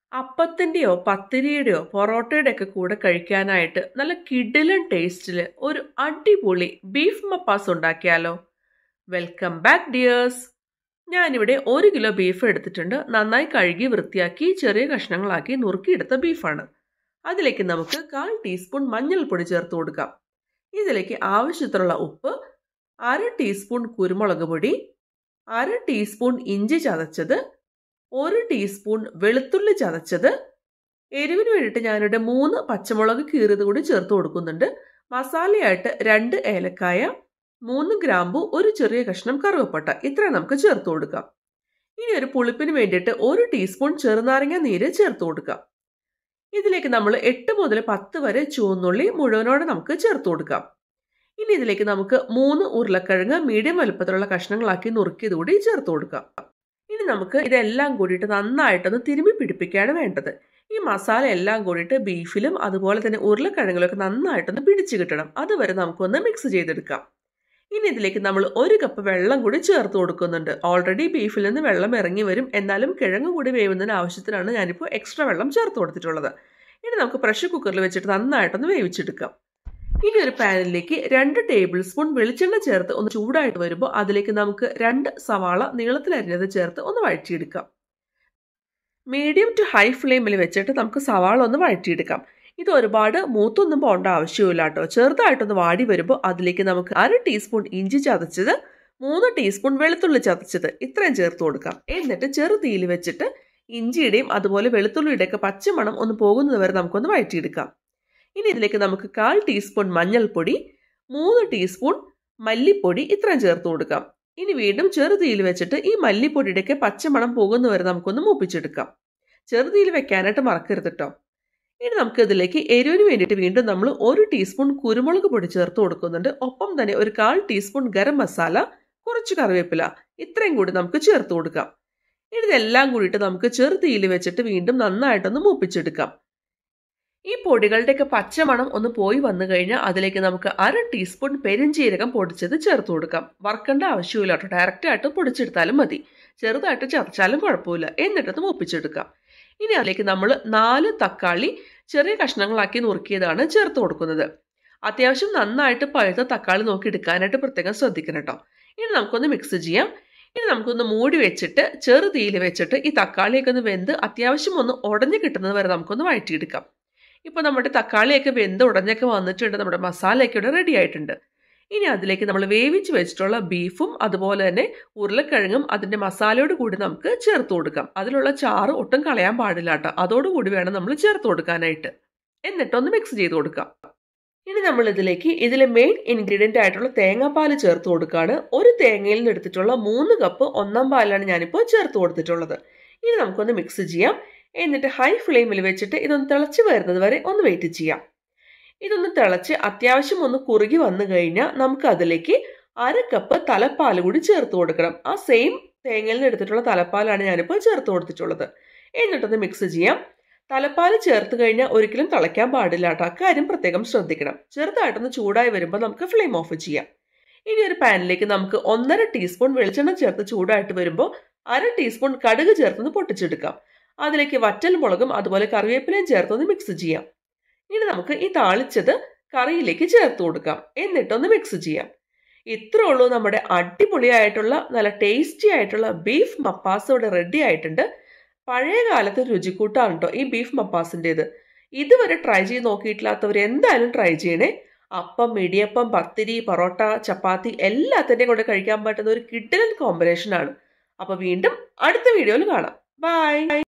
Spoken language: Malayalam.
അപ്പത്തിൻ്റെയോ പത്തിരിയുടെയോ പൊറോട്ടയുടെ ഒക്കെ കൂടെ കഴിക്കാനായിട്ട് നല്ല കിടിലൻ ടേസ്റ്റിൽ ഒരു അടിപൊളി ബീഫ് മപ്പാസ് ഉണ്ടാക്കിയാലോ വെൽക്കം ബാക്ക് ഡിയേഴ്സ് ഞാനിവിടെ ഒരു കിലോ ബീഫ് എടുത്തിട്ടുണ്ട് നന്നായി കഴുകി വൃത്തിയാക്കി ചെറിയ കഷ്ണങ്ങളാക്കി നുറുക്കിയെടുത്ത ബീഫാണ് അതിലേക്ക് നമുക്ക് കാൽ ടീസ്പൂൺ മഞ്ഞൾപ്പൊടി ചേർത്ത് കൊടുക്കാം ഇതിലേക്ക് ആവശ്യത്തിനുള്ള ഉപ്പ് അര ടീസ്പൂൺ കുരുമുളക് പൊടി അര ടീസ്പൂൺ ഇഞ്ചി ചതച്ചത് ഒരു ടീസ്പൂൺ വെളുത്തുള്ളി ചതച്ചത് എരിവിന് വേണ്ടിയിട്ട് ഞാനിവിടെ മൂന്ന് പച്ചമുളക് കീറിയത് കൂടി ചേർത്ത് കൊടുക്കുന്നുണ്ട് മസാലയായിട്ട് രണ്ട് ഏലക്കായ മൂന്ന് ഗ്രാമ്പു ഒരു ചെറിയ കഷ്ണം കറുവപ്പട്ട ഇത്രയും നമുക്ക് ചേർത്ത് കൊടുക്കാം ഇനി ഒരു പുളിപ്പിന് വേണ്ടിയിട്ട് ഒരു ടീസ്പൂൺ ചെറുനാരങ്ങ നീര് ചേർത്ത് കൊടുക്കാം ഇതിലേക്ക് നമ്മൾ എട്ട് മുതൽ പത്ത് വരെ ചുവന്നുള്ളി മുഴുവനോടെ നമുക്ക് ചേർത്ത് കൊടുക്കാം ഇനി ഇതിലേക്ക് നമുക്ക് മൂന്ന് ഉരുളക്കിഴങ്ങ് മീഡിയം വലുപ്പത്തിലുള്ള കഷ്ണങ്ങളാക്കി നുറുക്കിയത് കൂടി ചേർത്ത് കൊടുക്കാം ഇനി നമുക്ക് ഇതെല്ലാം കൂടിയിട്ട് നന്നായിട്ടൊന്ന് തിരുമ്പി പിടിപ്പിക്കുകയാണ് വേണ്ടത് ഈ മസാല എല്ലാം കൂടിയിട്ട് ബീഫിലും അതുപോലെ തന്നെ ഉരുളക്കിഴങ്ങിലൊക്കെ നന്നായിട്ടൊന്ന് പിടിച്ചു കിട്ടണം അതുവരെ നമുക്കൊന്ന് മിക്സ് ചെയ്തെടുക്കാം ഇനി ഇതിലേക്ക് നമ്മൾ ഒരു കപ്പ് വെള്ളം കൂടി ചേർത്ത് കൊടുക്കുന്നുണ്ട് ഓൾറെഡി ബീഫിൽ നിന്ന് വെള്ളം ഇറങ്ങി വരും എന്നാലും കിഴങ്ങ് കൂടി വേവുന്നതിന് ആവശ്യത്തിനാണ് ഞാനിപ്പോൾ എക്സ്ട്രാ വെള്ളം ചേർത്ത് കൊടുത്തിട്ടുള്ളത് ഇനി നമുക്ക് പ്രഷർ കുക്കറിൽ വെച്ചിട്ട് നന്നായിട്ടൊന്ന് വേവിച്ചെടുക്കാം ഇനി ഒരു പാനിലേക്ക് രണ്ട് ടേബിൾ സ്പൂൺ വെളിച്ചെണ്ണ ചേർത്ത് ഒന്ന് ചൂടായിട്ട് വരുമ്പോൾ അതിലേക്ക് നമുക്ക് രണ്ട് സവാള നീളത്തിലരിഞ്ഞത് ചേർത്ത് ഒന്ന് വഴറ്റിയെടുക്കാം മീഡിയം ടു ഹൈ ഫ്ലെയിമിൽ വെച്ചിട്ട് നമുക്ക് സവാള ഒന്ന് വഴറ്റിയെടുക്കാം ഇത് ഒരുപാട് മൂത്തൊന്നും പോകേണ്ട ആവശ്യമില്ല കേട്ടോ ചെറുതായിട്ടൊന്ന് വാടി വരുമ്പോൾ അതിലേക്ക് നമുക്ക് അര ടീസ്പൂൺ ഇഞ്ചി ചതച്ചത് മൂന്ന് ടീസ്പൂൺ വെളുത്തുള്ളി ചതച്ചത് ഇത്രയും ചേർത്ത് കൊടുക്കാം എന്നിട്ട് ചെറു തീയിൽ വെച്ചിട്ട് ഇഞ്ചിയുടെയും അതുപോലെ വെളുത്തുള്ളിയുടെയൊക്കെ പച്ചമണം ഒന്ന് പോകുന്നത് വരെ നമുക്കൊന്ന് വഴറ്റിയെടുക്കാം ഇനി ഇതിലേക്ക് നമുക്ക് കാൽ ടീസ്പൂൺ മഞ്ഞൾപ്പൊടി മൂന്ന് ടീസ്പൂൺ മല്ലിപ്പൊടി ഇത്രയും ചേർത്ത് കൊടുക്കാം ഇനി വീണ്ടും ചെറുതീയിൽ വെച്ചിട്ട് ഈ മല്ലിപ്പൊടിയുടെയൊക്കെ പച്ചമണം പോകുന്നവരെ നമുക്കൊന്ന് മൂപ്പിച്ചെടുക്കാം ചെറുതീയിൽ വെക്കാനായിട്ട് മറക്കരുത് കേട്ടോ ഇനി നമുക്ക് ഇതിലേക്ക് എരിവിന് വേണ്ടിയിട്ട് വീണ്ടും നമ്മൾ ഒരു ടീസ്പൂൺ കുരുമുളക് പൊടി ചേർത്ത് കൊടുക്കുന്നുണ്ട് ഒപ്പം തന്നെ ഒരു കാൽ ടീസ്പൂൺ ഗരം മസാല കുറച്ച് കറിവേപ്പില ഇത്രയും കൂടി നമുക്ക് ചേർത്ത് കൊടുക്കാം ഇനി ഇതെല്ലാം കൂടിയിട്ട് നമുക്ക് ചെറുതീയിൽ വെച്ചിട്ട് വീണ്ടും നന്നായിട്ടൊന്ന് മൂപ്പിച്ചെടുക്കാം ഈ പൊടികളുടെയൊക്കെ പച്ചമണം ഒന്ന് പോയി വന്നു കഴിഞ്ഞാൽ അതിലേക്ക് നമുക്ക് അര ടീസ്പൂൺ പെരിഞ്ചീരകം പൊടിച്ചത് ചേർത്ത് കൊടുക്കാം വറുക്കേണ്ട ആവശ്യമില്ല കേട്ടോ ഡയറക്റ്റായിട്ട് പൊടിച്ചെടുത്താലും മതി ചെറുതായിട്ട് ചതച്ചാലും കുഴപ്പമില്ല എന്നിട്ടത് മൂപ്പിച്ചെടുക്കാം ഇനി അതിലേക്ക് നമ്മൾ നാല് തക്കാളി ചെറിയ കഷ്ണങ്ങളാക്കി നുറുക്കിയതാണ് ചേർത്ത് കൊടുക്കുന്നത് അത്യാവശ്യം നന്നായിട്ട് പഴുത്ത തക്കാളി നോക്കി എടുക്കാനായിട്ട് പ്രത്യേകം ശ്രദ്ധിക്കണം കേട്ടോ ഇനി നമുക്കൊന്ന് മിക്സ് ചെയ്യാം ഇനി നമുക്കൊന്ന് മൂടി വെച്ചിട്ട് ചെറു തീയിൽ വെച്ചിട്ട് ഈ തക്കാളിയൊക്കെ ഒന്ന് വെന്ത് അത്യാവശ്യം ഒന്ന് ഉടഞ്ഞു കിട്ടുന്നത് വരെ നമുക്കൊന്ന് വഴറ്റിയെടുക്കാം ഇപ്പോൾ നമ്മുടെ തക്കാളിയൊക്കെ വെന്ത് ഉടഞ്ഞൊക്കെ വന്നിട്ടുണ്ട് നമ്മുടെ മസാലയൊക്കെ ഇവിടെ റെഡി ആയിട്ടുണ്ട് ഇനി അതിലേക്ക് നമ്മൾ വേവിച്ച് വെച്ചിട്ടുള്ള ബീഫും അതുപോലെ തന്നെ ഉരുളക്കിഴങ്ങും അതിൻ്റെ മസാലയോട് കൂടി നമുക്ക് ചേർത്ത് കൊടുക്കാം അതിലുള്ള ചാറ് ഒട്ടും കളയാൻ പാടില്ല കേട്ടോ അതോടുകൂടി വേണം നമ്മൾ ചേർത്ത് കൊടുക്കാനായിട്ട് എന്നിട്ടൊന്ന് മിക്സ് ചെയ്ത് കൊടുക്കാം ഇനി നമ്മൾ ഇതിലേക്ക് ഇതിലെ മെയിൻ ഇൻഗ്രീഡിയൻ്റ് ആയിട്ടുള്ള തേങ്ങാപ്പാൽ ചേർത്ത് കൊടുക്കുകയാണ് ഒരു തേങ്ങയിൽ നിന്ന് എടുത്തിട്ടുള്ള മൂന്ന് കപ്പ് ഒന്നാം പാലാണ് ഞാനിപ്പോൾ ചേർത്ത് കൊടുത്തിട്ടുള്ളത് ഇനി നമുക്കൊന്ന് മിക്സ് ചെയ്യാം എന്നിട്ട് ഹൈ ഫ്ലെയിമിൽ വെച്ചിട്ട് ഇതൊന്ന് തിളച്ച് വരുന്നത് വരെ ഒന്ന് വെയിറ്റ് ചെയ്യാം ഇതൊന്ന് തിളച്ച് അത്യാവശ്യം ഒന്ന് കുറുകി വന്നു കഴിഞ്ഞാൽ നമുക്ക് അതിലേക്ക് അര കപ്പ് തലപ്പാൽ കൂടി ചേർത്ത് കൊടുക്കണം ആ സെയിം തേങ്ങയിൽ നിന്ന് എടുത്തിട്ടുള്ള തലപ്പാലാണ് ഞാനിപ്പോൾ ചേർത്ത് കൊടുത്തിട്ടുള്ളത് എന്നിട്ടൊന്ന് മിക്സ് ചെയ്യാം തലപ്പാൽ ചേർത്ത് കഴിഞ്ഞാൽ ഒരിക്കലും തിളയ്ക്കാൻ പാടില്ല കേട്ടോ അക്കാര്യം പ്രത്യേകം ശ്രദ്ധിക്കണം ചെറുതായിട്ടൊന്ന് ചൂടായി വരുമ്പോൾ നമുക്ക് ഫ്ലെയിം ഓഫ് ചെയ്യാം ഇനി ഒരു പാനിലേക്ക് നമുക്ക് ഒന്നര ടീസ്പൂൺ വെളിച്ചെണ്ണ ചേർത്ത് ചൂടായിട്ട് വരുമ്പോൾ അര ടീസ്പൂൺ കടുക് ചേർത്തൊന്ന് പൊട്ടിച്ചെടുക്കാം അതിലേക്ക് വറ്റൽ മുളകും അതുപോലെ കറിവേപ്പിലയും ചേർത്തൊന്ന് മിക്സ് ചെയ്യാം ഇനി നമുക്ക് ഈ താളിച്ചത് കറിയിലേക്ക് ചേർത്ത് കൊടുക്കാം എന്നിട്ടൊന്ന് മിക്സ് ചെയ്യാം ഇത്രേ ഉള്ളൂ നമ്മുടെ അടിപൊളിയായിട്ടുള്ള നല്ല ടേസ്റ്റി ആയിട്ടുള്ള ബീഫ് മപ്പാസ് ഇവിടെ റെഡി ആയിട്ടുണ്ട് പഴയ കാലത്ത് രുചിക്കൂട്ടാണ് കേട്ടോ ഈ ബീഫ് മപ്പാസിൻ്റെത് ഇതുവരെ ട്രൈ ചെയ്ത് നോക്കിയിട്ടില്ലാത്തവർ എന്തായാലും ട്രൈ ചെയ്യണേ അപ്പം ഇടിയപ്പം പത്തിരി പൊറോട്ട ചപ്പാത്തി എല്ലാത്തിൻ്റെയും കൂടെ കഴിക്കാൻ പറ്റുന്ന ഒരു കിഡിലൻ കോമ്പിനേഷൻ ആണ് അപ്പോൾ വീണ്ടും അടുത്ത വീഡിയോയിൽ കാണാം ബൈ